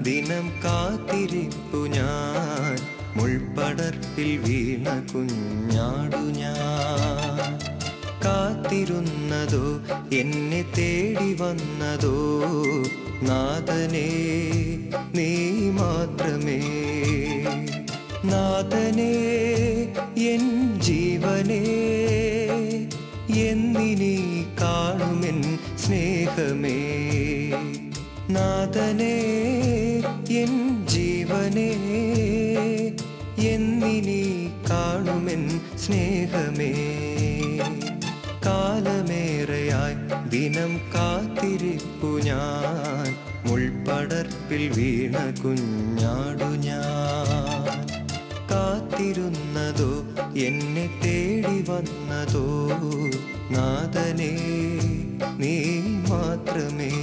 ദിനം കാത്തിരിപ്പു ഞാൻ മുൾപ്പടർപ്പിൽ വീണ കുഞ്ഞാടു ഞാൻ കാത്തിരുന്നതോ എന്നെ തേടി വന്നതോ നാഥനേ നീ മാത്രമേ നാഥനേ എൻ ജീവനേ എന്നിനി കാണുമെൻ സ്നേഹമേ നാഥനേ എൻ ജീവനേ എന്നിനി കാണുമെൻ സ്നേഹമേ കാലമേറെയായി ദിനം കാത്തിരിപ്പു ഞാൻ മുൾപ്പടർപ്പിൽ വീണ കുഞ്ഞാടു ഞാൻ കാത്തിരുന്നതോ എന്നെ തേടി വന്നതോ നാഥനേ നീ മാത്രമേ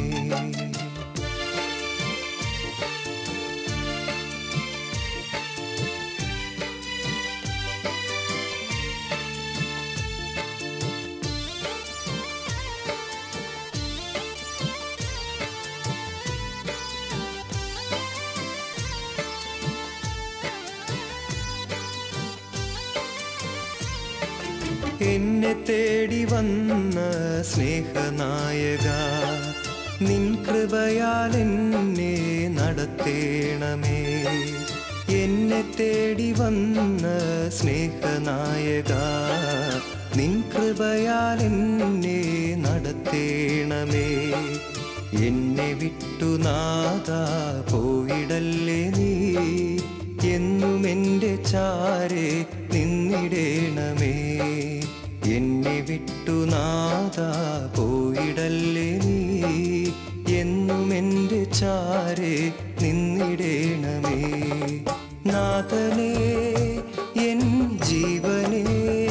എന്നെ തേടി വന്ന സ്നേഹനായക നിൻ കൃപയാൽ എന്നെ നടത്തേണമേ എന്നെ തേടി വന്ന സ്നേഹനായക നിൻ കൃപയാൽ എന്നെ നടത്തേണമേ എന്നെ വിട്ടു നാദ പോയിടല്ലേ നീ എന്നും എൻ്റെ ചാരെ നിന്നിടേണമേ എന്നെ വിട്ടു നാദ പോയിടല്ലേ നീ എന്നും എൻ്റെ ചാരെ നിന്നിടേണമേ നാഥനേ എൻ ജീവനേ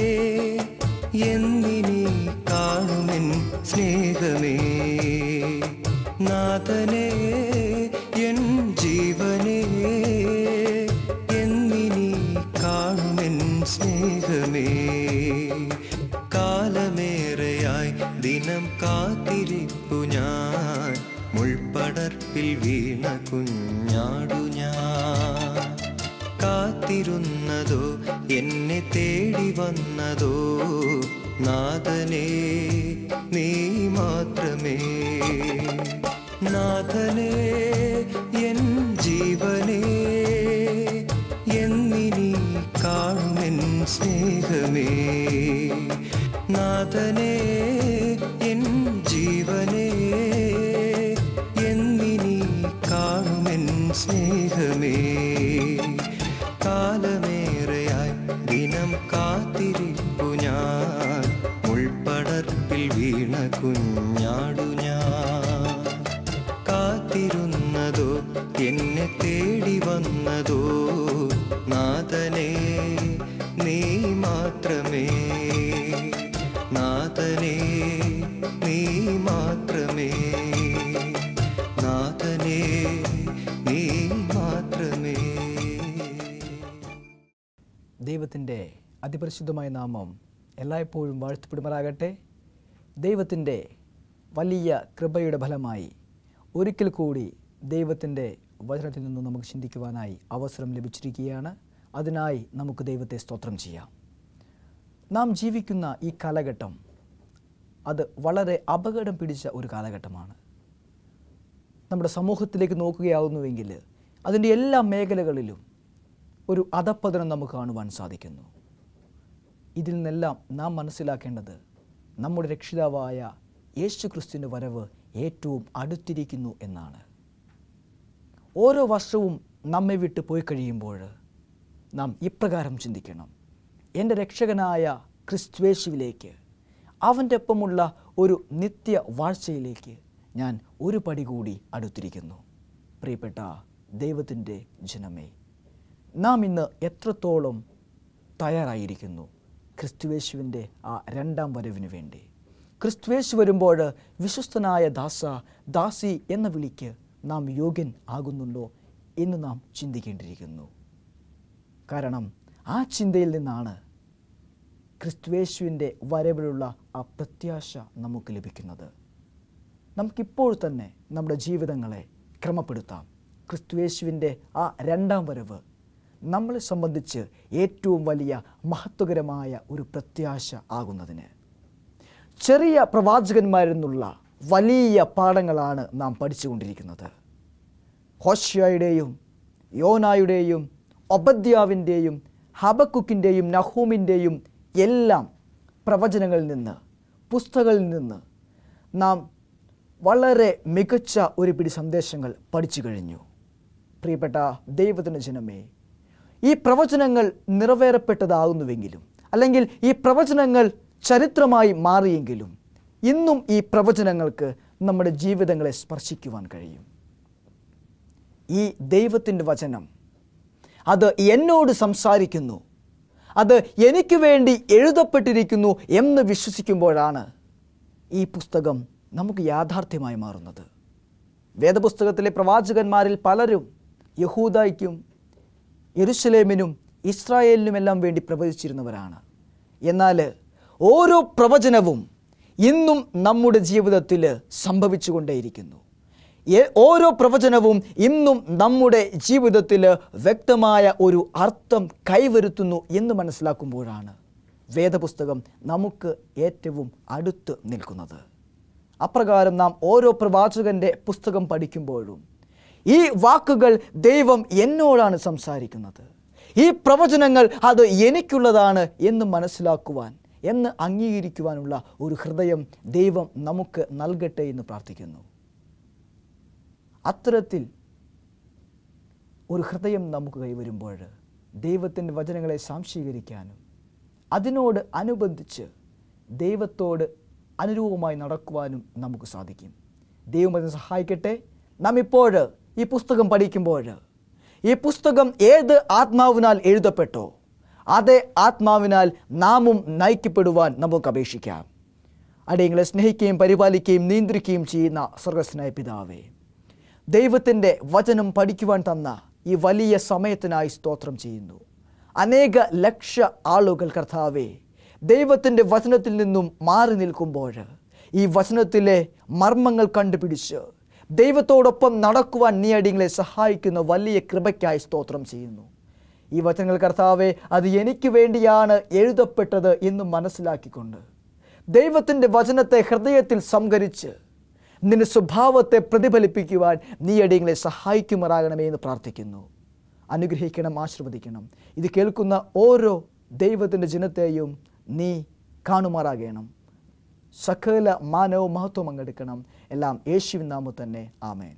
എന്നിനി കാണുമെൻ സ്നേഹമേ നാഥനേ എൻ ജീവനേ എന്നിനി കാണുമെൻ സ്നേഹമേ കാലമേറെയായി ദിനം കാത്തിരിപ്പു ഞാൻ മുൾപ്പടർപ്പിൽ വീണ കുഞ്ഞാടു ഞാൻ കാത്തിരുന്നതോ എന്നെ തേടി വന്നതോ നാഥനേ നീ മാത്രമേ നാഥനേ എൻ ജീവനേ എന്നിനി കാണുമെൻ സ്നേഹമേ നാഥനേ എൻ ജീവനേ എന്നിനി കാണുമെൻ സ്നേഹമേ കാലമേറെയായി ദിനം കാത്തിരിപ്പു ഞാൻ മുൾപ്പടർപ്പിൽ വീണ കുഞ്ഞാടു ഞാൻ കാത്തിരുന്നതോ എന്നെ തേടി വന്നതോ നാഥനേ നീ മാത്രമേ നാഥനേ നീ മാത്രമേ നാഥനേ നീ മാത്രമേ ദൈവത്തിൻ്റെ അതിപരിശുദ്ധമായ നാമം എല്ലായ്പ്പോഴും വാഴ്ത്തപ്പെടുമാറാകട്ടെ ദൈവത്തിൻ്റെ വലിയ കൃപയുടെ ഫലമായി ഒരിക്കൽ കൂടി ദൈവത്തിൻ്റെ വചനത്തിൽ നിന്ന് നമുക്ക് ചിന്തിക്കുവാനായി അവസരം ലഭിച്ചിരിക്കുകയാണ് അതിനായി നമുക്ക് ദൈവത്തെ സ്തോത്രം ചെയ്യാം നാം ജീവിക്കുന്ന ഈ കാലഘട്ടം അത് വളരെ അപകടം പിടിച്ച ഒരു കാലഘട്ടമാണ് നമ്മുടെ സമൂഹത്തിലേക്ക് നോക്കുകയാവുന്നുവെങ്കിൽ അതിൻ്റെ എല്ലാ മേഖലകളിലും ഒരു അധപ്പതനം നമുക്ക് കാണുവാൻ സാധിക്കുന്നു ഇതിൽ നിന്നെല്ലാം നാം മനസ്സിലാക്കേണ്ടത് നമ്മുടെ രക്ഷിതാവായ യേശു ക്രിസ്തുവിൻ്റെ വരവ് ഏറ്റവും അടുത്തിരിക്കുന്നു എന്നാണ് ഓരോ വർഷവും നമ്മെ വിട്ട് പോയി കഴിയുമ്പോൾ നാം ഇപ്രകാരം ചിന്തിക്കണം എൻ്റെ രക്ഷകനായ ക്രിസ്തുവേശുവിലേക്ക് അവൻ്റെ ഒപ്പമുള്ള ഒരു നിത്യ വാഴ്ചയിലേക്ക് ഞാൻ ഒരു പടി കൂടി അടുത്തിരിക്കുന്നു പ്രിയപ്പെട്ട ദൈവത്തിൻ്റെ ജനമേ നാം ഇന്ന് എത്രത്തോളം തയ്യാറായിരിക്കുന്നു ക്രിസ്തുവേശുവിൻ്റെ ആ രണ്ടാം വരവിന് വേണ്ടി ക്രിസ്തുവേശു വരുമ്പോൾ വിശ്വസ്തനായ ദാസ ദാസി എന്ന വിളിക്ക് നാം യോഗ്യൻ ആകുന്നുണ്ടോ എന്ന് നാം ചിന്തിക്കേണ്ടിയിരിക്കുന്നു കാരണം ആ ചിന്തയിൽ നിന്നാണ് ക്രിസ്തുവേശുവിൻ്റെ വരവിലുള്ള ആ പ്രത്യാശ നമുക്ക് ലഭിക്കുന്നത് നമുക്കിപ്പോൾ തന്നെ നമ്മുടെ ജീവിതങ്ങളെ ക്രമപ്പെടുത്താം ക്രിസ്തുയേശുവിൻ്റെ ആ രണ്ടാം വരവ് നമ്മളെ സംബന്ധിച്ച് ഏറ്റവും വലിയ മഹത്വകരമായ ഒരു പ്രത്യാശ ആകുന്നതിന് ചെറിയ പ്രവാചകന്മാരിൽ നിന്നുള്ള വലിയ പാഠങ്ങളാണ് നാം പഠിച്ചുകൊണ്ടിരിക്കുന്നത് ഹോഷ്യയുടെയും യോനായുടെയും ഒബദ്യാവിൻ്റെയും ഹബക്കുക്കിൻ്റെയും നഹൂമിൻ്റെയും എല്ലാം പ്രവചനങ്ങളിൽ നിന്ന് പുസ്തകങ്ങളിൽ നിന്ന് നാം വളരെ മികച്ച ഒരു പിടി സന്ദേശങ്ങൾ പഠിച്ചു കഴിഞ്ഞു പ്രിയപ്പെട്ട ദൈവത്തിൻ്റെ ജനമേ ഈ പ്രവചനങ്ങൾ നിറവേറപ്പെട്ടതാകുന്നുവെങ്കിലും അല്ലെങ്കിൽ ഈ പ്രവചനങ്ങൾ ചരിത്രമായി മാറിയെങ്കിലും ഇന്നും ഈ പ്രവചനങ്ങൾക്ക് നമ്മുടെ ജീവിതങ്ങളെ സ്പർശിക്കുവാൻ കഴിയും ഈ ദൈവത്തിൻ്റെ വചനം അത് എന്നോട് സംസാരിക്കുന്നു അത് എനിക്ക് വേണ്ടി എഴുതപ്പെട്ടിരിക്കുന്നു എന്ന് വിശ്വസിക്കുമ്പോഴാണ് ഈ പുസ്തകം നമുക്ക് യാഥാർത്ഥ്യമായി മാറുന്നത് വേദപുസ്തകത്തിലെ പ്രവാചകന്മാരിൽ പലരും യഹൂദയ്ക്കും യെരുസലേമിനും ഇസ്രായേലിനുമെല്ലാം വേണ്ടി പ്രവചിച്ചിരുന്നവരാണ് എന്നാൽ ഓരോ പ്രവചനവും ഇന്നും നമ്മുടെ ജീവിതത്തിൽ സംഭവിച്ചുകൊണ്ടേയിരിക്കുന്നു എ- ഓരോ പ്രവചനവും ഇന്നും നമ്മുടെ ജീവിതത്തിൽ വ്യക്തമായ ഒരു അർത്ഥം കൈവരുത്തുന്നു എന്ന് മനസ്സിലാക്കുമ്പോഴാണ് വേദപുസ്തകം നമുക്ക് ഏറ്റവും അടുത്ത് നിൽക്കുന്നത് അപ്രകാരം നാം ഓരോ പ്രവാചകന്റെ പുസ്തകം പഠിക്കുമ്പോഴും ഈ വാക്കുകൾ ദൈവം എന്നോടാണ് സംസാരിക്കുന്നത് ഈ പ്രവചനങ്ങൾ അത് എനിക്കുള്ളതാണ് എന്ന് മനസ്സിലാക്കുവാൻ എന്ന് അംഗീകരിക്കുവാനുള്ള ഒരു ഹൃദയം ദൈവം നമുക്ക് നൽകട്ടെ എന്ന് പ്രാർത്ഥിക്കുന്നു അത്തരത്തിൽ ഒരു ഹൃദയം നമുക്ക് കൈവരുമ്പോൾ ദൈവത്തിൻ്റെ വചനങ്ങളെ സാംശീകരിക്കാനും അതിനോട് അനുബന്ധിച്ച് ദൈവത്തോട് അനുരൂപമായി നടക്കുവാനും നമുക്ക് സാധിക്കും ദൈവം അതിനെ സഹായിക്കട്ടെ നാം ഇപ്പോൾ ഈ പുസ്തകം പഠിക്കുമ്പോൾ ഈ പുസ്തകം ഏത് ആത്മാവിനാൽ എഴുതപ്പെട്ടോ അതേ ആത്മാവിനാൽ നാമും നയിക്കപ്പെടുവാൻ നമുക്ക് അപേക്ഷിക്കാം അടിയങ്ങളെ സ്നേഹിക്കുകയും പരിപാലിക്കുകയും നിയന്ത്രിക്കുകയും ചെയ്യുന്ന സ്വർഗസ്നായ പിതാവേ ദൈവത്തിൻ്റെ വചനം പഠിക്കുവാൻ തന്ന ഈ വലിയ സമയത്തിനായി സ്തോത്രം ചെയ്യുന്നു അനേക ലക്ഷ ആളുകൾ കർത്താവേ ദൈവത്തിൻ്റെ വചനത്തിൽ നിന്നും മാറി നിൽക്കുമ്പോൾ ഈ വചനത്തിലെ മർമ്മങ്ങൾ കണ്ടുപിടിച്ച് ദൈവത്തോടൊപ്പം നടക്കുവാൻ നീ അടിയങ്ങളെ സഹായിക്കുന്ന വലിയ കൃപയ്ക്കായി സ്തോത്രം ചെയ്യുന്നു ഈ വചനങ്ങൾ കർത്താവെ അത് എനിക്ക് വേണ്ടിയാണ് എഴുതപ്പെട്ടത് എന്ന് മനസ്സിലാക്കിക്കൊണ്ട് ദൈവത്തിൻ്റെ വചനത്തെ ഹൃദയത്തിൽ സംഭരിച്ച് നിന്റെ സ്വഭാവത്തെ പ്രതിഫലിപ്പിക്കുവാൻ നീ അടിയങ്ങളെ സഹായിക്കുമാറാകണമേ എന്ന് പ്രാർത്ഥിക്കുന്നു അനുഗ്രഹിക്കണം ആശീർവദിക്കണം ഇത് കേൾക്കുന്ന ഓരോ ദൈവത്തിൻ്റെ ജനത്തെയും നീ കാണുമാറാകണം സകല മാനവും മഹത്വം പങ്കെടുക്കണം എല്ലാം യേശുവിൻ നാമം തന്നെ ആമേൻ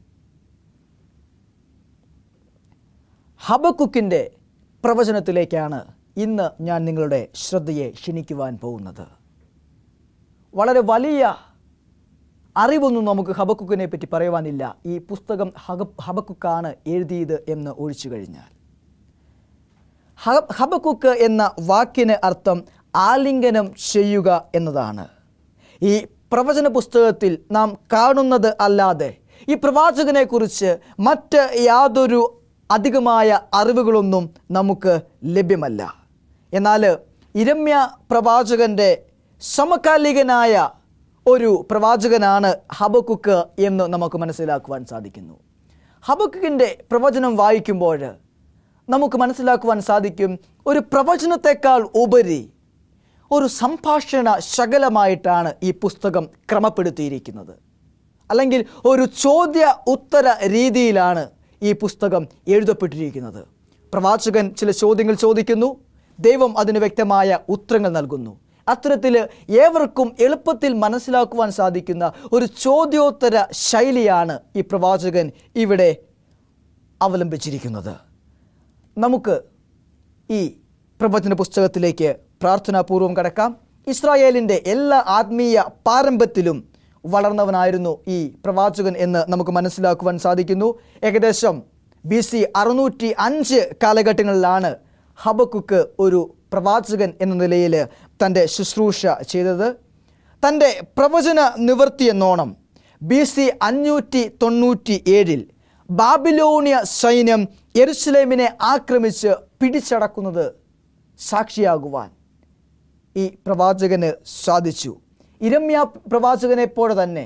ഹബക്കുക്കിൻ്റെ പ്രവചനത്തിലേക്കാണ് ഇന്ന് ഞാൻ നിങ്ങളുടെ ശ്രദ്ധയെ ക്ഷണിക്കുവാൻ പോകുന്നത് വളരെ വലിയ അറിവൊന്നും നമുക്ക് ഹബക്കുക്കിനെ പറ്റി പറയുവാനില്ല ഈ പുസ്തകം ഹബ ഹബക്കുക്കാണ് എഴുതിയത് എന്ന് ഒഴിച്ചു കഴിഞ്ഞാൽ ഹ- ഹബക്കുക്ക് എന്ന വാക്കിന് അർത്ഥം ആലിംഗനം ചെയ്യുക എന്നതാണ് ഈ പ്രവചന പുസ്തകത്തിൽ നാം കാണുന്നത് അല്ലാതെ ഈ പ്രവാചകനെക്കുറിച്ച് മറ്റ് യാതൊരു അധികമായ അറിവുകളൊന്നും നമുക്ക് ലഭ്യമല്ല എന്നാൽ ഇരമ്യ പ്രവാചകൻ്റെ സമകാലികനായ ഒരു പ്രവാചകനാണ് ഹബക്കുക്ക് എന്ന് നമുക്ക് മനസ്സിലാക്കുവാൻ സാധിക്കുന്നു ഹബക്കുക്കിൻ്റെ പ്രവചനം വായിക്കുമ്പോൾ നമുക്ക് മനസ്സിലാക്കുവാൻ സാധിക്കും ഒരു പ്രവചനത്തെക്കാൾ ഉപരി ഒരു സംഭാഷണ ശകലമായിട്ടാണ് ഈ പുസ്തകം ക്രമപ്പെടുത്തിയിരിക്കുന്നത് അല്ലെങ്കിൽ ഒരു ചോദ്യ ഉത്തര രീതിയിലാണ് ഈ പുസ്തകം എഴുതപ്പെട്ടിരിക്കുന്നത് പ്രവാചകൻ ചില ചോദ്യങ്ങൾ ചോദിക്കുന്നു ദൈവം അതിന് വ്യക്തമായ ഉത്തരങ്ങൾ നൽകുന്നു അത്തരത്തിൽ ഏവർക്കും എളുപ്പത്തിൽ മനസ്സിലാക്കുവാൻ സാധിക്കുന്ന ഒരു ചോദ്യോത്തര ശൈലിയാണ് ഈ പ്രവാചകൻ ഇവിടെ അവലംബിച്ചിരിക്കുന്നത് നമുക്ക് ഈ പ്രവചന പുസ്തകത്തിലേക്ക് പ്രാർത്ഥനാപൂർവം കടക്കാം ഇസ്രായേലിൻ്റെ എല്ലാ ആത്മീയ പാരമ്പര്യത്തിലും വളർന്നവനായിരുന്നു ഈ പ്രവാചകൻ എന്ന് നമുക്ക് മനസ്സിലാക്കുവാൻ സാധിക്കുന്നു ഏകദേശം ബി സി അറുന്നൂറ്റി അഞ്ച് കാലഘട്ടങ്ങളിലാണ് ഹബക്കുക്ക് ഒരു പ്രവാചകൻ എന്ന നിലയിൽ തൻ്റെ ശുശ്രൂഷ ചെയ്തത് തൻ്റെ പ്രവചന നിവൃത്തി എന്നോണം ബി സി അഞ്ഞൂറ്റി തൊണ്ണൂറ്റി ഏഴിൽ ബാബിലോണിയ സൈന്യം യെരുസലേമിനെ ആക്രമിച്ച് പിടിച്ചടക്കുന്നത് സാക്ഷിയാകുവാൻ ഈ പ്രവാചകന് സാധിച്ചു ഇരമ്യ പ്രവാചകനെ പോലെ തന്നെ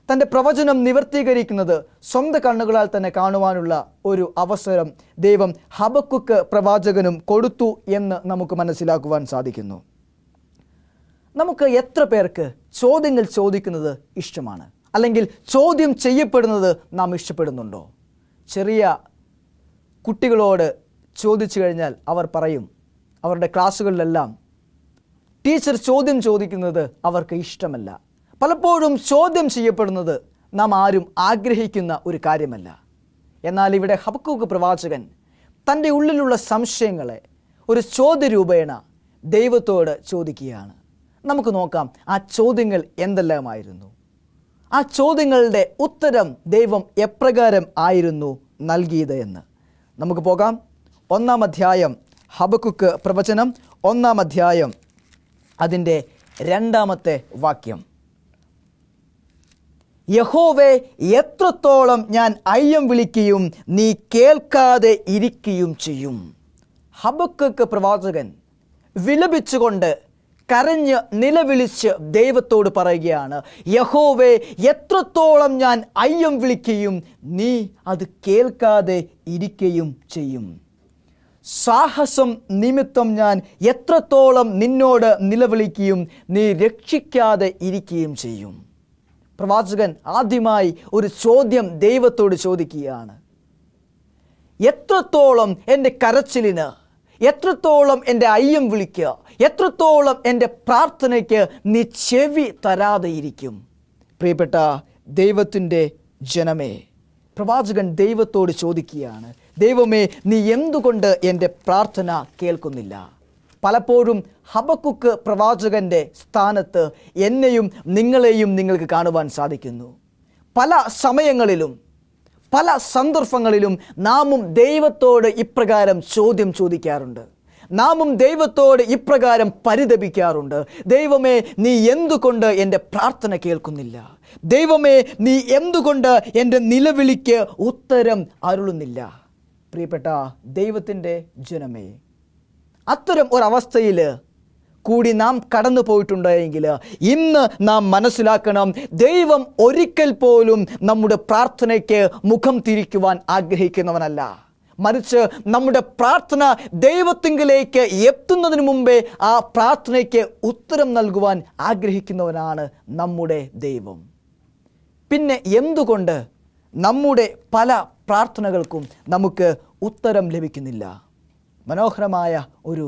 തൻ്റെ പ്രവചനം നിവർത്തീകരിക്കുന്നത് സ്വന്തം കണ്ണുകളാൽ തന്നെ കാണുവാനുള്ള ഒരു അവസരം ദൈവം ഹബക്കുക്ക് പ്രവാചകനും കൊടുത്തു എന്ന് നമുക്ക് മനസ്സിലാക്കുവാൻ സാധിക്കുന്നു നമുക്ക് എത്ര പേർക്ക് ചോദ്യങ്ങൾ ചോദിക്കുന്നത് ഇഷ്ടമാണ് അല്ലെങ്കിൽ ചോദ്യം ചെയ്യപ്പെടുന്നത് നാം ഇഷ്ടപ്പെടുന്നുണ്ടോ ചെറിയ കുട്ടികളോട് ചോദിച്ചു കഴിഞ്ഞാൽ അവർ പറയും അവരുടെ ക്ലാസ്സുകളിലെല്ലാം ടീച്ചർ ചോദ്യം ചോദിക്കുന്നത് അവർക്ക് ഇഷ്ടമല്ല പലപ്പോഴും ചോദ്യം ചെയ്യപ്പെടുന്നത് നാം ആരും ആഗ്രഹിക്കുന്ന ഒരു കാര്യമല്ല എന്നാൽ ഇവിടെ ഹബക്കൂക്ക് പ്രവാചകൻ തൻ്റെ ഉള്ളിലുള്ള സംശയങ്ങളെ ഒരു ചോദ്യരൂപേണ ദൈവത്തോട് ചോദിക്കുകയാണ് നമുക്ക് നോക്കാം ആ ചോദ്യങ്ങൾ എന്തെല്ലാമായിരുന്നു ആ ചോദ്യങ്ങളുടെ ഉത്തരം ദൈവം എപ്രകാരം ആയിരുന്നു നൽകിയത് എന്ന് നമുക്ക് പോകാം ഒന്നാം അധ്യായം ഹബക്കുക്ക് പ്രവചനം ഒന്നാം അധ്യായം അതിൻ്റെ രണ്ടാമത്തെ വാക്യം യഹോവെ എത്രത്തോളം ഞാൻ അയ്യം വിളിക്കുകയും നീ കേൾക്കാതെ ഇരിക്കുകയും ചെയ്യും ഹബക്കക്ക് പ്രവാചകൻ വിലപിച്ചുകൊണ്ട് കരഞ്ഞ് നിലവിളിച്ച് ദൈവത്തോട് പറയുകയാണ് യഹോവെ എത്രത്തോളം ഞാൻ അയ്യം വിളിക്കുകയും നീ അത് കേൾക്കാതെ ഇരിക്കുകയും ചെയ്യും സാഹസം നിമിത്തം ഞാൻ എത്രത്തോളം നിന്നോട് നിലവിളിക്കുകയും നീ രക്ഷിക്കാതെ ഇരിക്കുകയും ചെയ്യും പ്രവാചകൻ ആദ്യമായി ഒരു ചോദ്യം ദൈവത്തോട് ചോദിക്കുകയാണ് എത്രത്തോളം എൻ്റെ കരച്ചിലിന് എത്രത്തോളം എൻ്റെ അയ്യം വിളിക്കുക എത്രത്തോളം എൻ്റെ പ്രാർത്ഥനയ്ക്ക് നീ ചെവി തരാതെ ഇരിക്കും പ്രിയപ്പെട്ട ദൈവത്തിൻ്റെ ജനമേ പ്രവാചകൻ ദൈവത്തോട് ചോദിക്കുകയാണ് ദൈവമേ നീ എന്തുകൊണ്ട് എൻ്റെ പ്രാർത്ഥന കേൾക്കുന്നില്ല പലപ്പോഴും ഹബക്കുക്ക് പ്രവാചകന്റെ സ്ഥാനത്ത് എന്നെയും നിങ്ങളെയും നിങ്ങൾക്ക് കാണുവാൻ സാധിക്കുന്നു പല സമയങ്ങളിലും പല സന്ദർഭങ്ങളിലും നാമും ദൈവത്തോട് ഇപ്രകാരം ചോദ്യം ചോദിക്കാറുണ്ട് നാമും ദൈവത്തോട് ഇപ്രകാരം പരിതപിക്കാറുണ്ട് ദൈവമേ നീ എന്തുകൊണ്ട് എൻ്റെ പ്രാർത്ഥന കേൾക്കുന്നില്ല ദൈവമേ നീ എന്തുകൊണ്ട് എൻ്റെ നിലവിളിക്ക് ഉത്തരം അരുളുന്നില്ല പ്രിയപ്പെട്ട ദൈവത്തിൻ്റെ ജനമേ അത്തരം ഒരവസ്ഥയിൽ കൂടി നാം കടന്നു പോയിട്ടുണ്ടെങ്കിൽ ഇന്ന് നാം മനസ്സിലാക്കണം ദൈവം ഒരിക്കൽ പോലും നമ്മുടെ പ്രാർത്ഥനയ്ക്ക് മുഖം തിരിക്കുവാൻ ആഗ്രഹിക്കുന്നവനല്ല മറിച്ച് നമ്മുടെ പ്രാർത്ഥന ദൈവത്തിങ്കിലേക്ക് എത്തുന്നതിന് മുമ്പേ ആ പ്രാർത്ഥനയ്ക്ക് ഉത്തരം നൽകുവാൻ ആഗ്രഹിക്കുന്നവനാണ് നമ്മുടെ ദൈവം പിന്നെ എന്തുകൊണ്ട് നമ്മുടെ പല പ്രാർത്ഥനകൾക്കും നമുക്ക് ഉത്തരം ലഭിക്കുന്നില്ല മനോഹരമായ ഒരു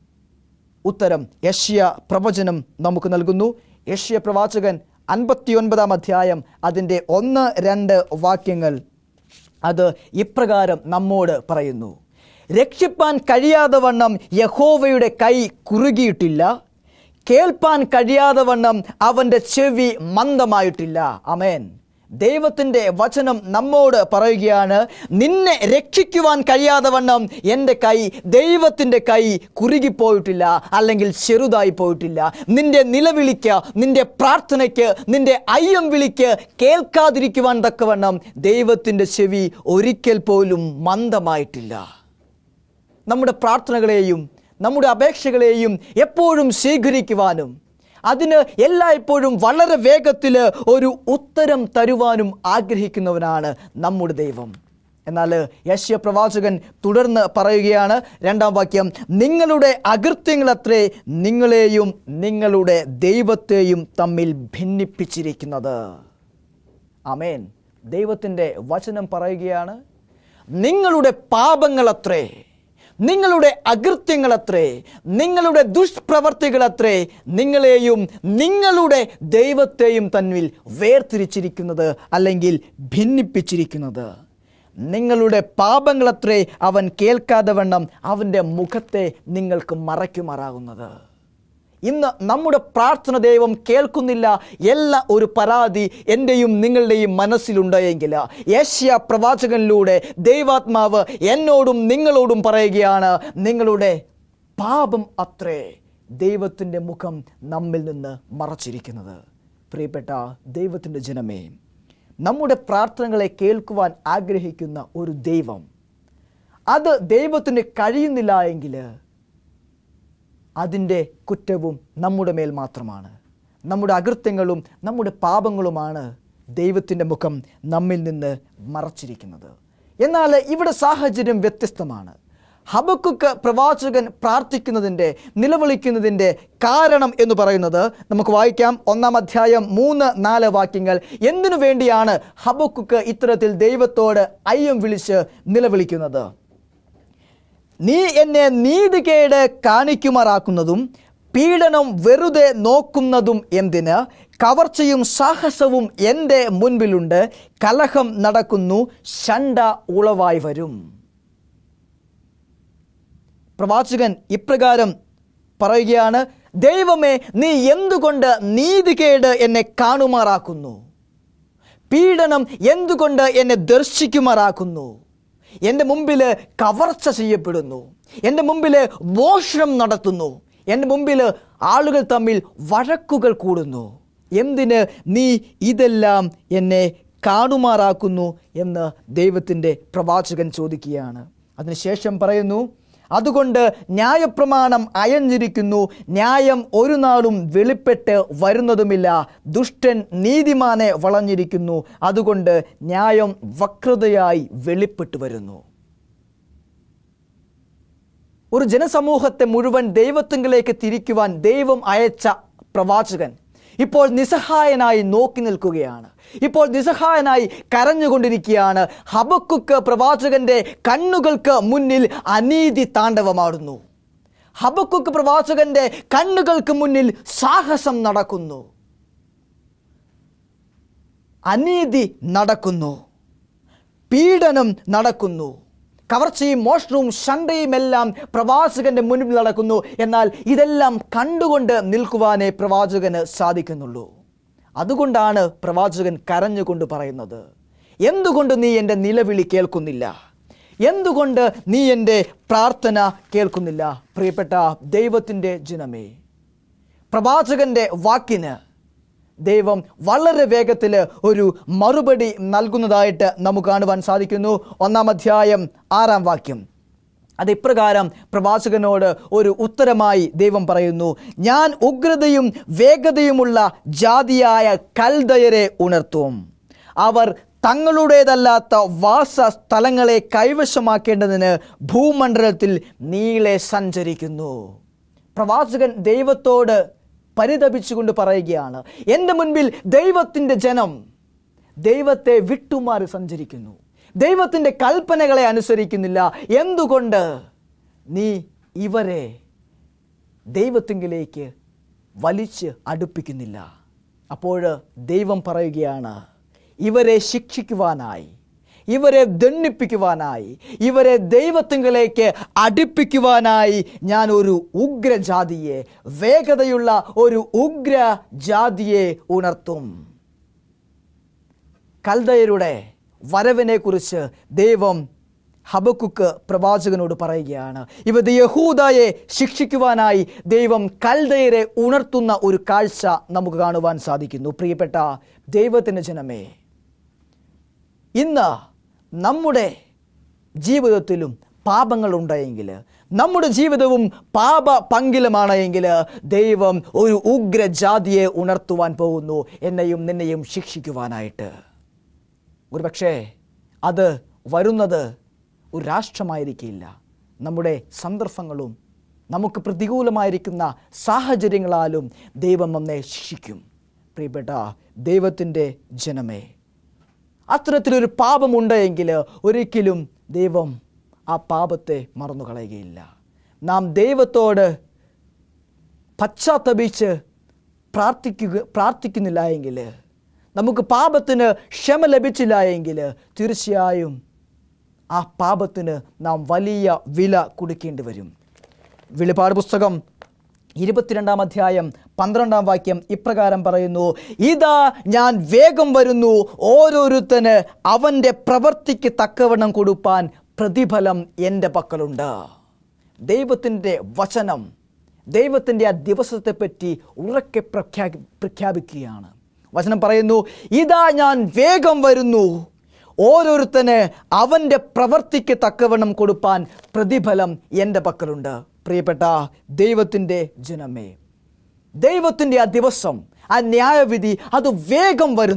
ഉത്തരം യഷ്യ പ്രവചനം നമുക്ക് നൽകുന്നു യഷ്യ പ്രവാചകൻ അൻപത്തിയൊൻപതാം അധ്യായം അതിൻ്റെ ഒന്ന് രണ്ട് വാക്യങ്ങൾ അത് ഇപ്രകാരം നമ്മോട് പറയുന്നു രക്ഷിപ്പാൻ കഴിയാതെ വണ്ണം യഹോവയുടെ കൈ കുറുകിയിട്ടില്ല കേൾപ്പാൻ കഴിയാതെ വണ്ണം അവൻ്റെ ചെവി മന്ദമായിട്ടില്ല അമേൻ ദൈവത്തിൻ്റെ വചനം നമ്മോട് പറയുകയാണ് നിന്നെ രക്ഷിക്കുവാൻ കഴിയാതെ വണ്ണം എൻ്റെ കൈ ദൈവത്തിൻ്റെ കൈ കുറുകിപ്പോയിട്ടില്ല അല്ലെങ്കിൽ ചെറുതായി പോയിട്ടില്ല നിന്റെ നിലവിളിക്ക് നിന്റെ പ്രാർത്ഥനയ്ക്ക് നിന്റെ അയ്യം വിളിക്ക് കേൾക്കാതിരിക്കുവാൻ തക്കവണ്ണം ദൈവത്തിൻ്റെ ചെവി ഒരിക്കൽ പോലും മന്ദമായിട്ടില്ല നമ്മുടെ പ്രാർത്ഥനകളെയും നമ്മുടെ അപേക്ഷകളെയും എപ്പോഴും സ്വീകരിക്കുവാനും അതിന് എല്ലായ്പ്പോഴും വളരെ വേഗത്തിൽ ഒരു ഉത്തരം തരുവാനും ആഗ്രഹിക്കുന്നവനാണ് നമ്മുടെ ദൈവം എന്നാൽ യശ്യ പ്രവാചകൻ തുടർന്ന് പറയുകയാണ് രണ്ടാം വാക്യം നിങ്ങളുടെ അകൃത്യങ്ങളത്രേ നിങ്ങളെയും നിങ്ങളുടെ ദൈവത്തെയും തമ്മിൽ ഭിന്നിപ്പിച്ചിരിക്കുന്നത് അമേൻ ദൈവത്തിൻ്റെ വചനം പറയുകയാണ് നിങ്ങളുടെ പാപങ്ങളത്രേ നിങ്ങളുടെ അകൃത്യങ്ങളത്രേ നിങ്ങളുടെ ദുഷ്പ്രവർത്തികളത്രേ നിങ്ങളെയും നിങ്ങളുടെ ദൈവത്തെയും തന്നിൽ വേർതിരിച്ചിരിക്കുന്നത് അല്ലെങ്കിൽ ഭിന്നിപ്പിച്ചിരിക്കുന്നത് നിങ്ങളുടെ പാപങ്ങളത്രേ അവൻ കേൾക്കാതെ വണ്ണം അവൻ്റെ മുഖത്തെ നിങ്ങൾക്ക് മറയ്ക്കുമാറാകുന്നത് ഇന്ന് നമ്മുടെ പ്രാർത്ഥന ദൈവം കേൾക്കുന്നില്ല എല്ലാ ഒരു പരാതി എൻ്റെയും നിങ്ങളുടെയും മനസ്സിലുണ്ടെങ്കിൽ യേശ്യ പ്രവാചകനിലൂടെ ദൈവാത്മാവ് എന്നോടും നിങ്ങളോടും പറയുകയാണ് നിങ്ങളുടെ പാപം അത്രേ ദൈവത്തിൻ്റെ മുഖം നമ്മിൽ നിന്ന് മറച്ചിരിക്കുന്നത് പ്രിയപ്പെട്ട ദൈവത്തിൻ്റെ ജനമേ നമ്മുടെ പ്രാർത്ഥനകളെ കേൾക്കുവാൻ ആഗ്രഹിക്കുന്ന ഒരു ദൈവം അത് ദൈവത്തിന് കഴിയുന്നില്ല എങ്കിൽ അതിൻ്റെ കുറ്റവും നമ്മുടെ മേൽ മാത്രമാണ് നമ്മുടെ അകൃത്യങ്ങളും നമ്മുടെ പാപങ്ങളുമാണ് ദൈവത്തിൻ്റെ മുഖം നമ്മിൽ നിന്ന് മറച്ചിരിക്കുന്നത് എന്നാൽ ഇവിടെ സാഹചര്യം വ്യത്യസ്തമാണ് ഹബക്കുക്ക് പ്രവാചകൻ പ്രാർത്ഥിക്കുന്നതിൻ്റെ നിലവിളിക്കുന്നതിൻ്റെ കാരണം എന്ന് പറയുന്നത് നമുക്ക് വായിക്കാം ഒന്നാം അധ്യായം മൂന്ന് നാല് വാക്യങ്ങൾ എന്തിനു വേണ്ടിയാണ് ഹബക്കുക്ക് ഇത്തരത്തിൽ ദൈവത്തോട് അയ്യം വിളിച്ച് നിലവിളിക്കുന്നത് നീ എന്നെ നീതികേട് കാണിക്കുമാറാക്കുന്നതും പീഡനം വെറുതെ നോക്കുന്നതും എന്തിന് കവർച്ചയും സാഹസവും എൻ്റെ മുൻപിലുണ്ട് കലഹം നടക്കുന്നു ശണ്ട ഉളവായി വരും പ്രവാചകൻ ഇപ്രകാരം പറയുകയാണ് ദൈവമേ നീ എന്തുകൊണ്ട് നീതികേട് എന്നെ കാണുമാറാക്കുന്നു പീഡനം എന്തുകൊണ്ട് എന്നെ ദർശിക്കുമാറാക്കുന്നു എൻ്റെ മുമ്പിൽ കവർച്ച ചെയ്യപ്പെടുന്നു എൻ്റെ മുമ്പിൽ മോഷണം നടത്തുന്നു എൻ്റെ മുമ്പിൽ ആളുകൾ തമ്മിൽ വഴക്കുകൾ കൂടുന്നു എന്തിന് നീ ഇതെല്ലാം എന്നെ കാണുമാറാക്കുന്നു എന്ന് ദൈവത്തിൻ്റെ പ്രവാചകൻ ചോദിക്കുകയാണ് അതിനുശേഷം പറയുന്നു അതുകൊണ്ട് ന്യായപ്രമാണം അയഞ്ഞിരിക്കുന്നു ന്യായം ഒരു നാളും വെളിപ്പെട്ട് വരുന്നതുമില്ല ദുഷ്ടൻ നീതിമാനെ വളഞ്ഞിരിക്കുന്നു അതുകൊണ്ട് ന്യായം വക്രതയായി വെളിപ്പെട്ടു വരുന്നു ഒരു ജനസമൂഹത്തെ മുഴുവൻ ദൈവത്തിങ്കിലേക്ക് തിരിക്കുവാൻ ദൈവം അയച്ച പ്രവാചകൻ ഇപ്പോൾ നിസ്സഹായനായി നോക്കി നിൽക്കുകയാണ് ഇപ്പോൾ നിസ്സഹായനായി കരഞ്ഞുകൊണ്ടിരിക്കുകയാണ് ഹബക്കുക്ക് പ്രവാചകന്റെ കണ്ണുകൾക്ക് മുന്നിൽ അനീതി താണ്ഡവമാടുന്നു ഹബക്കുക്ക് പ്രവാചകന്റെ കണ്ണുകൾക്ക് മുന്നിൽ സാഹസം നടക്കുന്നു അനീതി നടക്കുന്നു പീഡനം നടക്കുന്നു കവർച്ചയും മോഷണവും ശണ്ടയും എല്ലാം പ്രവാചകന്റെ മുൻപിൽ നടക്കുന്നു എന്നാൽ ഇതെല്ലാം കണ്ടുകൊണ്ട് നിൽക്കുവാനേ പ്രവാചകന് സാധിക്കുന്നുള്ളൂ അതുകൊണ്ടാണ് പ്രവാചകൻ കരഞ്ഞുകൊണ്ട് പറയുന്നത് എന്തുകൊണ്ട് നീ എൻ്റെ നിലവിളി കേൾക്കുന്നില്ല എന്തുകൊണ്ട് നീ എൻ്റെ പ്രാർത്ഥന കേൾക്കുന്നില്ല പ്രിയപ്പെട്ട ദൈവത്തിൻ്റെ ജനമേ പ്രവാചകന്റെ വാക്കിന് ദൈവം വളരെ വേഗത്തിൽ ഒരു മറുപടി നൽകുന്നതായിട്ട് നമുക്ക് കാണുവാൻ സാധിക്കുന്നു ഒന്നാം അധ്യായം ആറാം വാക്യം അത് ഇപ്രകാരം പ്രവാചകനോട് ഒരു ഉത്തരമായി ദൈവം പറയുന്നു ഞാൻ ഉഗ്രതയും വേഗതയുമുള്ള ജാതിയായ കൽദയരെ ഉണർത്തും അവർ തങ്ങളുടേതല്ലാത്ത വാസ സ്ഥലങ്ങളെ കൈവശമാക്കേണ്ടതിന് ഭൂമണ്ഡലത്തിൽ നീളെ സഞ്ചരിക്കുന്നു പ്രവാചകൻ ദൈവത്തോട് പരിതപിച്ചുകൊണ്ട് പറയുകയാണ് എൻ്റെ മുൻപിൽ ദൈവത്തിൻ്റെ ജനം ദൈവത്തെ വിട്ടുമാറി സഞ്ചരിക്കുന്നു ദൈവത്തിൻ്റെ കൽപ്പനകളെ അനുസരിക്കുന്നില്ല എന്തുകൊണ്ട് നീ ഇവരെ ദൈവത്തിങ്കിലേക്ക് വലിച്ച് അടുപ്പിക്കുന്നില്ല അപ്പോൾ ദൈവം പറയുകയാണ് ഇവരെ ശിക്ഷിക്കുവാനായി ഇവരെ ദണ്ണിപ്പിക്കുവാനായി ഇവരെ ദൈവത്തിങ്കിലേക്ക് അടുപ്പിക്കുവാനായി ഞാൻ ഒരു ഉഗ്രജാതിയെ വേഗതയുള്ള ഒരു ഉഗ്ര ജാതിയെ ഉണർത്തും കൽദയരുടെ വരവിനെ കുറിച്ച് ദൈവം ഹബക്കുക്ക് പ്രവാചകനോട് പറയുകയാണ് ഇവ യഹൂദയെ ശിക്ഷിക്കുവാനായി ദൈവം കൽദയരെ ഉണർത്തുന്ന ഒരു കാഴ്ച നമുക്ക് കാണുവാൻ സാധിക്കുന്നു പ്രിയപ്പെട്ട ദൈവത്തിൻ്റെ ജനമേ ഇന്ന് നമ്മുടെ ജീവിതത്തിലും പാപങ്ങളുണ്ടെങ്കിൽ നമ്മുടെ ജീവിതവും പാപ പങ്കിലുമാണ് എങ്കിൽ ദൈവം ഒരു ഉഗ്രജാതിയെ ഉണർത്തുവാൻ പോകുന്നു എന്നെയും നിന്നെയും ശിക്ഷിക്കുവാനായിട്ട് ഒരുപക്ഷേ അത് വരുന്നത് ഒരു രാഷ്ട്രമായിരിക്കില്ല നമ്മുടെ സന്ദർഭങ്ങളും നമുക്ക് പ്രതികൂലമായിരിക്കുന്ന സാഹചര്യങ്ങളാലും ദൈവം നമ്മെ ശിക്ഷിക്കും പ്രിയപ്പെട്ട ദൈവത്തിൻ്റെ ജനമേ അത്തരത്തിലൊരു പാപമുണ്ട് എങ്കിൽ ഒരിക്കലും ദൈവം ആ പാപത്തെ മറന്നു കളയുകയില്ല നാം ദൈവത്തോട് പശ്ചാത്തപിച്ച് പ്രാർത്ഥിക്കുക പ്രാർത്ഥിക്കുന്നില്ല എങ്കിൽ നമുക്ക് പാപത്തിന് ക്ഷമ ലഭിച്ചില്ല എങ്കിൽ തീർച്ചയായും ആ പാപത്തിന് നാം വലിയ വില കൊടുക്കേണ്ടി വരും വെളിപ്പാട് പുസ്തകം ഇരുപത്തിരണ്ടാം അധ്യായം പന്ത്രണ്ടാം വാക്യം ഇപ്രകാരം പറയുന്നു ഇതാ ഞാൻ വേഗം വരുന്നു ഓരോരുത്തന് അവൻ്റെ പ്രവൃത്തിക്ക് തക്കവണ്ണം കൊടുപ്പാൻ പ്രതിഫലം എൻ്റെ പക്കലുണ്ട് ദൈവത്തിൻ്റെ വചനം ദൈവത്തിൻ്റെ ആ ദിവസത്തെപ്പറ്റി ഉറക്കെ പ്രഖ്യാ പ്രഖ്യാപിക്കുകയാണ് വചനം പറയുന്നു ഇതാ ഞാൻ വേഗം വരുന്നു ഓരോരുത്തന് അവൻ്റെ പ്രവൃത്തിക്ക് തക്കവണ്ണം കൊടുപ്പാൻ പ്രതിഫലം എൻ്റെ പക്കലുണ്ട് പ്രിയപ്പെട്ട ദൈവത്തിൻ്റെ ജനമേ ദൈവത്തിൻ്റെ ആ ദിവസം ആ ന്യായവിധി അത് വേഗം വരുന്നു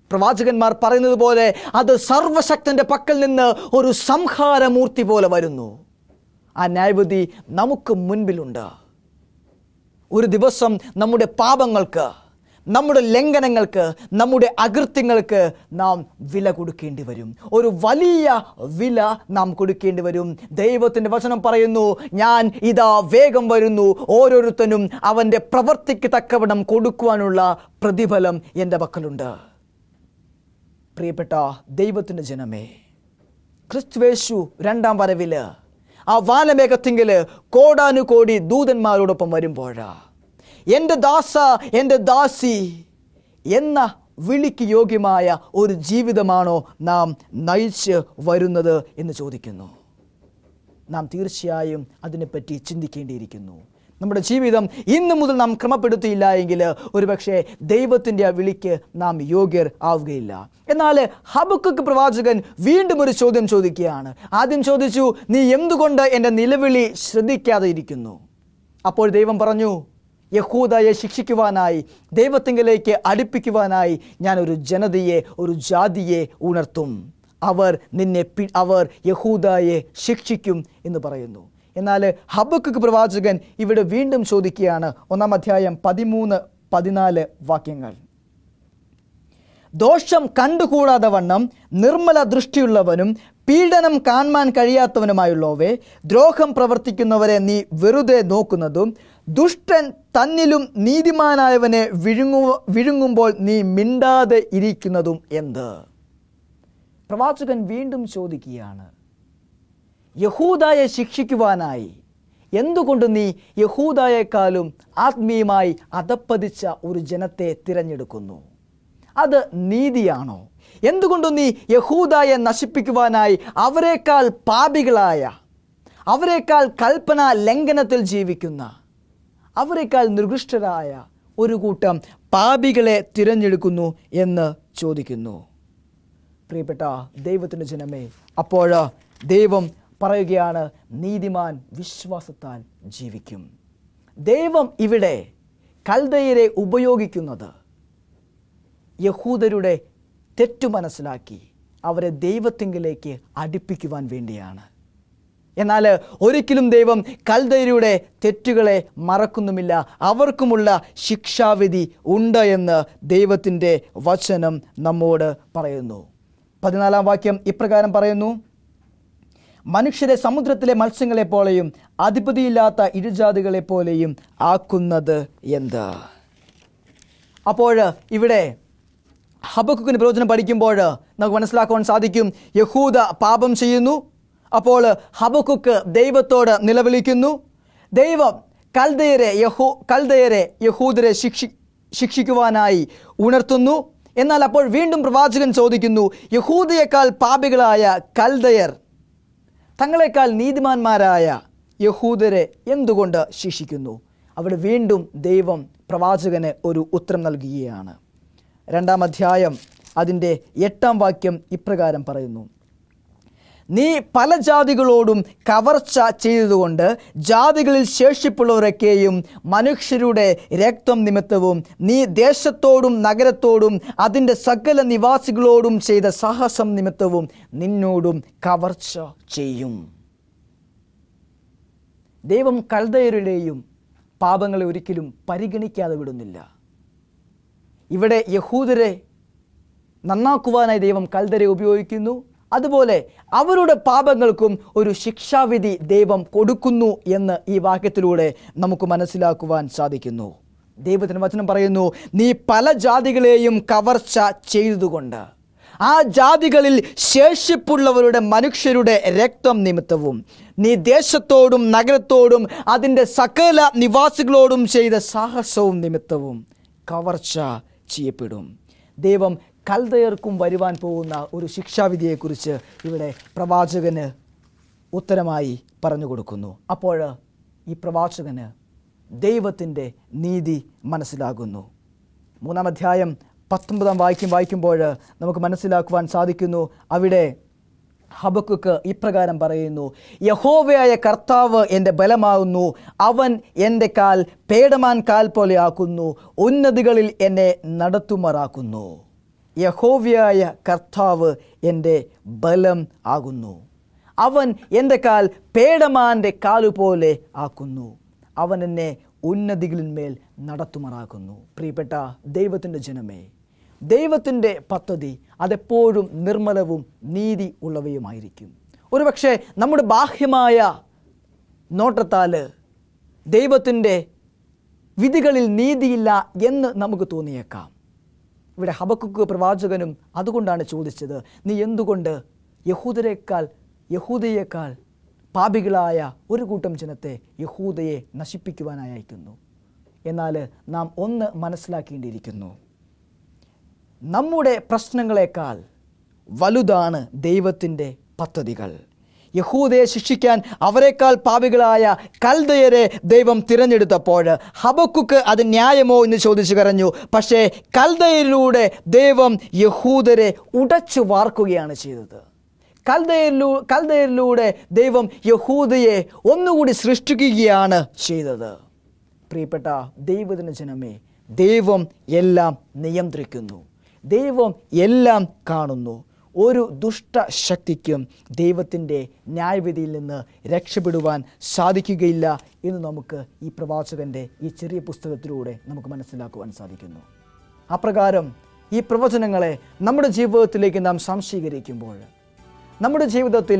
പ്രവാചകന്മാർ പറയുന്നത് പോലെ അത് സർവശക്തന്റെ പക്കൽ നിന്ന് ഒരു സംഹാരമൂർത്തി പോലെ വരുന്നു ആ ന്യായവിധി നമുക്ക് മുൻപിലുണ്ട് ഒരു ദിവസം നമ്മുടെ പാപങ്ങൾക്ക് നമ്മുടെ ലംഘനങ്ങൾക്ക് നമ്മുടെ അകൃത്യങ്ങൾക്ക് നാം വില കൊടുക്കേണ്ടി വരും ഒരു വലിയ വില നാം കൊടുക്കേണ്ടി വരും ദൈവത്തിൻ്റെ വചനം പറയുന്നു ഞാൻ ഇതാ വേഗം വരുന്നു ഓരോരുത്തനും അവൻ്റെ പ്രവർത്തിക്ക് തക്കവണ്ണം കൊടുക്കുവാനുള്ള പ്രതിഫലം എൻ്റെ പക്കലുണ്ട് പ്രിയപ്പെട്ട ദൈവത്തിൻ്റെ ജനമേ ക്രിസ്തുവേശു രണ്ടാം വരവില് ആ വാനമേഘത്തിങ്കില് കോടാനുകോടി ദൂതന്മാരോടൊപ്പം വരുമ്പോഴാ എൻ്റെ ദാസ എൻ്റെ ദാസി എന്ന വിളിക്ക് യോഗ്യമായ ഒരു ജീവിതമാണോ നാം നയിച്ച് വരുന്നത് എന്ന് ചോദിക്കുന്നു നാം തീർച്ചയായും അതിനെപ്പറ്റി ചിന്തിക്കേണ്ടിയിരിക്കുന്നു നമ്മുടെ ജീവിതം ഇന്ന് മുതൽ നാം ക്രമപ്പെടുത്തിയില്ല എങ്കിൽ ഒരുപക്ഷെ ദൈവത്തിൻ്റെ ആ വിളിക്ക് നാം യോഗ്യർ ആവുകയില്ല എന്നാൽ ഹബക്കുക്ക് പ്രവാചകൻ വീണ്ടും ഒരു ചോദ്യം ചോദിക്കുകയാണ് ആദ്യം ചോദിച്ചു നീ എന്തുകൊണ്ട് എൻ്റെ നിലവിളി ശ്രദ്ധിക്കാതെ ഇരിക്കുന്നു അപ്പോൾ ദൈവം പറഞ്ഞു യഹൂദയെ ശിക്ഷിക്കുവാനായി ദൈവത്തിങ്കിലേക്ക് അടുപ്പിക്കുവാനായി ഞാൻ ഒരു ജനതയെ ഒരു ജാതിയെ ഉണർത്തും അവർ നിന്നെ പി അവർ യഹൂദയെ ശിക്ഷിക്കും എന്ന് പറയുന്നു എന്നാൽ ഹബക്കുക്ക് പ്രവാചകൻ ഇവിടെ വീണ്ടും ചോദിക്കുകയാണ് ഒന്നാം അധ്യായം പതിമൂന്ന് പതിനാല് വാക്യങ്ങൾ ദോഷം കണ്ടുകൂടാതെ വണ്ണം നിർമ്മല ദൃഷ്ടിയുള്ളവനും പീഡനം കാണാൻ കഴിയാത്തവനുമായുള്ളവേ ദ്രോഹം പ്രവർത്തിക്കുന്നവരെ നീ വെറുതെ നോക്കുന്നതും ദുഷ്ടൻ തന്നിലും നീതിമാനായവനെ വിഴുങ്ങു വിഴുങ്ങുമ്പോൾ നീ മിണ്ടാതെ ഇരിക്കുന്നതും എന്ത് പ്രവാചകൻ വീണ്ടും ചോദിക്കുകയാണ് യഹൂദായെ ശിക്ഷിക്കുവാനായി എന്തുകൊണ്ട് നീ യഹൂദായേക്കാളും ആത്മീയമായി അധപ്പതിച്ച ഒരു ജനത്തെ തിരഞ്ഞെടുക്കുന്നു അത് നീതിയാണോ എന്തുകൊണ്ട് നീ യഹൂദായെ നശിപ്പിക്കുവാനായി അവരെക്കാൾ പാപികളായ അവരെക്കാൾ കൽപ്പന ലംഘനത്തിൽ ജീവിക്കുന്ന അവരെക്കാൾ നികൃഷ്ടരായ ഒരു കൂട്ടം പാപികളെ തിരഞ്ഞെടുക്കുന്നു എന്ന് ചോദിക്കുന്നു പ്രിയപ്പെട്ട ദൈവത്തിൻ്റെ ജനമേ അപ്പോൾ ദൈവം പറയുകയാണ് നീതിമാൻ വിശ്വാസത്താൽ ജീവിക്കും ദൈവം ഇവിടെ കൽദയരെ ഉപയോഗിക്കുന്നത് യഹൂദരുടെ തെറ്റു മനസ്സിലാക്കി അവരെ ദൈവത്തിങ്കിലേക്ക് അടുപ്പിക്കുവാൻ വേണ്ടിയാണ് എന്നാൽ ഒരിക്കലും ദൈവം കൽദയരുടെ തെറ്റുകളെ മറക്കുന്നുമില്ല അവർക്കുമുള്ള ശിക്ഷാവിധി ഉണ്ട് എന്ന് ദൈവത്തിൻ്റെ വചനം നമ്മോട് പറയുന്നു പതിനാലാം വാക്യം ഇപ്രകാരം പറയുന്നു മനുഷ്യരെ സമുദ്രത്തിലെ മത്സ്യങ്ങളെ പോലെയും അധിപതിയില്ലാത്ത ഇരുജാതികളെ പോലെയും ആക്കുന്നത് എന്ത് അപ്പോൾ ഇവിടെ ഹബക്കുക്കിന് പ്രവചനം പഠിക്കുമ്പോൾ നമുക്ക് മനസ്സിലാക്കുവാൻ സാധിക്കും യഹൂദ പാപം ചെയ്യുന്നു അപ്പോൾ ഹബക്കുക്ക് ദൈവത്തോട് നിലവിളിക്കുന്നു ദൈവം കൽദയരെ യഹൂ കൽദയരെ യഹൂദരെ ശിക്ഷി ശിക്ഷിക്കുവാനായി ഉണർത്തുന്നു എന്നാൽ അപ്പോൾ വീണ്ടും പ്രവാചകൻ ചോദിക്കുന്നു യഹൂദയേക്കാൾ പാപികളായ കൽദയർ തങ്ങളെക്കാൾ നീതിമാന്മാരായ യഹൂദരെ എന്തുകൊണ്ട് ശിക്ഷിക്കുന്നു അവിടെ വീണ്ടും ദൈവം പ്രവാചകന് ഒരു ഉത്തരം നൽകുകയാണ് രണ്ടാം അധ്യായം അതിൻ്റെ എട്ടാം വാക്യം ഇപ്രകാരം പറയുന്നു നീ പല ജാതികളോടും കവർച്ച ചെയ്തതുകൊണ്ട് ജാതികളിൽ ശേഷിപ്പുള്ളവരൊക്കെയും മനുഷ്യരുടെ രക്തം നിമിത്തവും നീ ദേശത്തോടും നഗരത്തോടും അതിൻ്റെ സകല നിവാസികളോടും ചെയ്ത സാഹസം നിമിത്തവും നിന്നോടും കവർച്ച ചെയ്യും ദൈവം കൽദയരുടെയും പാപങ്ങളെ ഒരിക്കലും പരിഗണിക്കാതെ വിടുന്നില്ല ഇവിടെ യഹൂദരെ നന്നാക്കുവാനായി ദൈവം കൽദരെ ഉപയോഗിക്കുന്നു അതുപോലെ അവരുടെ പാപങ്ങൾക്കും ഒരു ശിക്ഷാവിധി ദൈവം കൊടുക്കുന്നു എന്ന് ഈ വാക്യത്തിലൂടെ നമുക്ക് മനസ്സിലാക്കുവാൻ സാധിക്കുന്നു ദൈവത്തിന് വചനം പറയുന്നു നീ പല ജാതികളെയും കവർച്ച ചെയ്തതുകൊണ്ട് ആ ജാതികളിൽ ശേഷിപ്പുള്ളവരുടെ മനുഷ്യരുടെ രക്തം നിമിത്തവും നീ ദേശത്തോടും നഗരത്തോടും അതിൻ്റെ സകല നിവാസികളോടും ചെയ്ത സാഹസവും നിമിത്തവും കവർച്ച ചെയ്യപ്പെടും ദൈവം കൽദയർക്കും വരുവാൻ പോകുന്ന ഒരു ശിക്ഷാവിധിയെക്കുറിച്ച് ഇവിടെ പ്രവാചകന് ഉത്തരമായി പറഞ്ഞു കൊടുക്കുന്നു അപ്പോൾ ഈ പ്രവാചകന് ദൈവത്തിൻ്റെ നീതി മനസ്സിലാകുന്നു മൂന്നാം അധ്യായം പത്തൊമ്പതാം വാക്യം വായിക്കുമ്പോൾ നമുക്ക് മനസ്സിലാക്കുവാൻ സാധിക്കുന്നു അവിടെ ഹബക്കുക്ക് ഇപ്രകാരം പറയുന്നു യഹോവയായ കർത്താവ് എൻ്റെ ബലമാകുന്നു അവൻ എൻ്റെ കാൽ പേടമാൻ കാൽ പോലെ ആക്കുന്നു ഉന്നതികളിൽ എന്നെ നടത്തുമാറാക്കുന്നു യഹോവയായ കർത്താവ് എൻ്റെ ബലം ആകുന്നു അവൻ എൻ്റെ കാൽ പേടമാൻ്റെ കാലുപോലെ ആക്കുന്നു അവൻ എന്നെ ഉന്നതികളിന്മേൽ നടത്തുമാറാക്കുന്നു പ്രിയപ്പെട്ട ദൈവത്തിൻ്റെ ജനമേ ദൈവത്തിൻ്റെ പദ്ധതി അതെപ്പോഴും നിർമ്മലവും നീതി ഉള്ളവയുമായിരിക്കും ഒരുപക്ഷെ നമ്മുടെ ബാഹ്യമായ നോട്ടത്താൽ ദൈവത്തിൻ്റെ വിധികളിൽ നീതിയില്ല എന്ന് നമുക്ക് തോന്നിയേക്കാം ഇവിടെ ഹബക്കുക്ക് പ്രവാചകനും അതുകൊണ്ടാണ് ചോദിച്ചത് നീ എന്തുകൊണ്ട് യഹൂദരേക്കാൾ യഹൂദയേക്കാൾ പാപികളായ ഒരു കൂട്ടം ജനത്തെ യഹൂദയെ നശിപ്പിക്കുവാനായി അയക്കുന്നു എന്നാൽ നാം ഒന്ന് മനസ്സിലാക്കേണ്ടിയിരിക്കുന്നു നമ്മുടെ പ്രശ്നങ്ങളെക്കാൾ വലുതാണ് ദൈവത്തിൻ്റെ പദ്ധതികൾ യഹൂദയെ ശിക്ഷിക്കാൻ അവരെക്കാൾ പാപികളായ കൽദയരെ ദൈവം തിരഞ്ഞെടുത്തപ്പോൾ ഹബക്കുക്ക് അത് ന്യായമോ എന്ന് ചോദിച്ചു കരഞ്ഞു പക്ഷേ കൽദയരിലൂടെ ദൈവം യഹൂദരെ ഉടച്ചു വാർക്കുകയാണ് ചെയ്തത് കൽദയരിലൂ കൽദയരിലൂടെ ദൈവം യഹൂദയെ ഒന്നുകൂടി സൃഷ്ടിക്കുകയാണ് ചെയ്തത് പ്രിയപ്പെട്ട ദൈവദിന ജനമേ ദൈവം എല്ലാം നിയന്ത്രിക്കുന്നു ദൈവം എല്ലാം കാണുന്നു ഒരു ദുഷ്ടശക്തിക്കും ദൈവത്തിൻ്റെ ന്യായവിധിയിൽ നിന്ന് രക്ഷപ്പെടുവാൻ സാധിക്കുകയില്ല എന്ന് നമുക്ക് ഈ പ്രവാചകൻ്റെ ഈ ചെറിയ പുസ്തകത്തിലൂടെ നമുക്ക് മനസ്സിലാക്കുവാൻ സാധിക്കുന്നു അപ്രകാരം ഈ പ്രവചനങ്ങളെ നമ്മുടെ ജീവിതത്തിലേക്ക് നാം സംശീകരിക്കുമ്പോൾ നമ്മുടെ ജീവിതത്തിൽ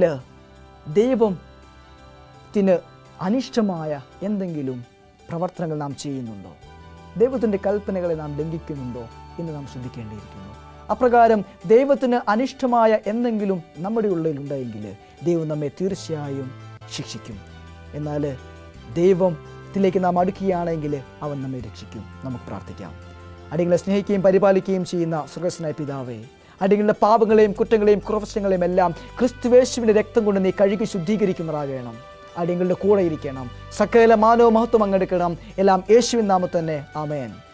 ദൈവത്തിന് അനിഷ്ടമായ എന്തെങ്കിലും പ്രവർത്തനങ്ങൾ നാം ചെയ്യുന്നുണ്ടോ ദൈവത്തിൻ്റെ കൽപ്പനകളെ നാം ലംഘിക്കുന്നുണ്ടോ എന്ന് നാം ശ്രദ്ധിക്കേണ്ടിയിരിക്കുന്നു അപ്രകാരം ദൈവത്തിന് അനിഷ്ടമായ എന്തെങ്കിലും നമ്മുടെ ഉള്ളിലുണ്ടെങ്കിൽ ദൈവം നമ്മെ തീർച്ചയായും ശിക്ഷിക്കും എന്നാൽ ദൈവത്തിലേക്ക് നാം അടുക്കുകയാണെങ്കിൽ അവൻ നമ്മെ രക്ഷിക്കും നമുക്ക് പ്രാർത്ഥിക്കാം അടികളെ സ്നേഹിക്കുകയും പരിപാലിക്കുകയും ചെയ്യുന്ന സുഖസ്നായ പിതാവേ അടികളുടെ പാപങ്ങളെയും കുറ്റങ്ങളെയും കുറവശങ്ങളെയും എല്ലാം ക്രിസ്തുവേശുവിൻ്റെ രക്തം കൊണ്ട് നീ കഴുകി ശുദ്ധീകരിക്കുമാറാകണം അടിങ്ങളുടെ കൂടെ ഇരിക്കണം സകല മാനവ മഹത്വം അങ്ങെടുക്കണം എല്ലാം യേശുവിൻ നാമത്തന്നെ ആമേൻ